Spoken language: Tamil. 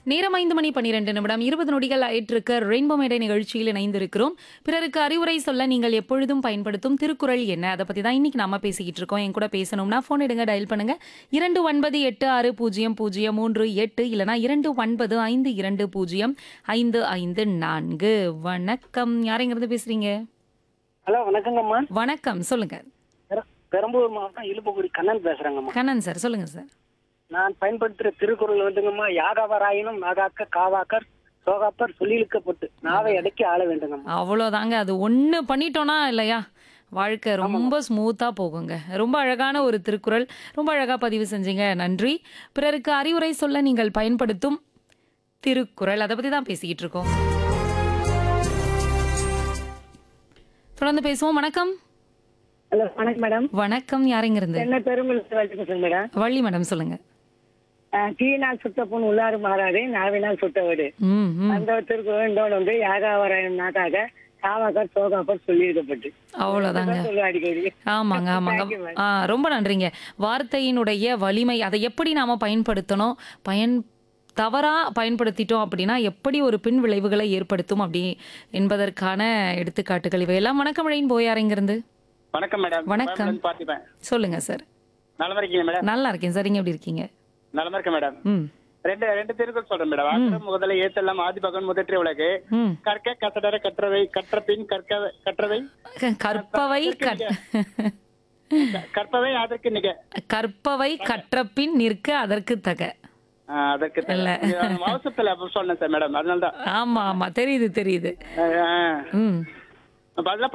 நேரம் ஐந்து மணி பன்னிரெண்டு நிமிடம் இருபது நொடிகள் ஆயிட்டிருக்க ரெயின்போ மேடை நிகழ்ச்சியில் இணைந்திருக்கிறோம் பிறருக்கு அறிவுரை சொல்ல நீங்கள் எப்பொழுதும் பயன்படுத்தும் திருக்குறள் என்ன அதை பத்தி தான் இன்னைக்கு நாம பேசிக்கிட்டு இருக்கோம் என் கூட பேசணும்னா ஃபோன் எடுங்க டயல் பண்ணுங்க இரண்டு ஒன்பது எட்டு ஆறு பூஜ்ஜியம் பூஜ்ஜியம் மூன்று எட்டு இல்லனா இரண்டு ஒன்பது ஐந்து இரண்டு பூஜ்ஜியம் ஐந்து ஐந்து நான்கு வணக்கம் யாரைங்கிறது பேசுறீங்க ஹலோ வணக்கங்கம்மா வணக்கம் சொல்லுங்க பெர- பெரம்பலூர் மாவட்டம் இழுப்புக்குடி கண்ணன் பேசுறேங்கம்மா கண்ணன் சார் சொல்லுங்க சார் நான் பயன்படுத்துற திருக்குறள் வந்துங்கம்மா யாகாவராயினும் நாகாக்க காவாக்கர் சோகாப்பர் சொல்லிழுக்கப்பட்டு நாவை அடக்கி ஆள வேண்டுங்கம்மா அவ்வளோதாங்க அது ஒன்று பண்ணிட்டோன்னா இல்லையா வாழ்க்கை ரொம்ப ஸ்மூத்தாக போகுங்க ரொம்ப அழகான ஒரு திருக்குறள் ரொம்ப அழகாக பதிவு செஞ்சீங்க நன்றி பிறருக்கு அறிவுரை சொல்ல நீங்கள் பயன்படுத்தும் திருக்குறள் அதை பற்றி தான் பேசிக்கிட்டு இருக்கோம் தொடர்ந்து பேசுவோம் வணக்கம் ஹலோ வணக்கம் மேடம் வணக்கம் யாருங்கிருந்து என்ன பெருங்குளத்து வச்சு பேசுறேன் மேடம் வள்ளி மேடம் சொல்லுங்க தீயினால் சுட்ட பொன் உள்ளாறு மாறாது நாவினால் சுட்ட வீடு ம் ம் அந்த திருக்குறள் இன்னொன்று வந்து யாகாவராயன் நாக்காக காவாக்கர் சோகாப்பர் சொல்லியிருக்கப்பட்டு அவ்வளோதாங்க சொல்லுவேன் அடிக்கடி ஆமாங்க ஆமாங்க Thank you, ma'am. ஆ ரொம்ப நன்றிங்க வார்த்தையினுடைய வலிமை அதை எப்படி நாம பயன்படுத்தணும் பயன் தவறா பயன்படுத்திட்டோம் அப்படின்னா எப்படி ஒரு பின் விளைவுகளை ஏற்படுத்தும் அப்படி என்பதற்கான எடுத்துக்காட்டுகள் இவையெல்லாம் வணக்கம் இழையின் போயாருங்கிறது வணக்கம் மேடம் வணக்கம். கோயம்புலேருந்து பார்த்திபன் சொல்லுங்க சார் நலமா இருக்கீங்க மேடம் நல்லா இருக்கேன் சார் நீங்க எப்படி இருக்கீங்க நலமா இருக்கேன் மேடம் ம் ரெண்டு ரெண்டு திருக்குறள் சொல்றேன் மேடம் ஆசிரம் முதல்ல ஏத்தெல்லாம் ஆதி பகவன் முதற்ற உலகு ம் கற்க கசடர கற்றவை கற்ற பின் கற்க கற்றவை க- கற்பவை கற்- க- கற்பவை அதற்கு நிக கற்பவை கற்றபின் நிற்க அதற்கு தக ஆ, அதற்கு தெரியல. அவசரத்துல அப்ப சொன்னேன் சார் மேடம் அதனாலதான் ஆமா ஆமா தெரியுது தெரியுது ஆ, ஆ. ம் அப்ப அதெல்லாம்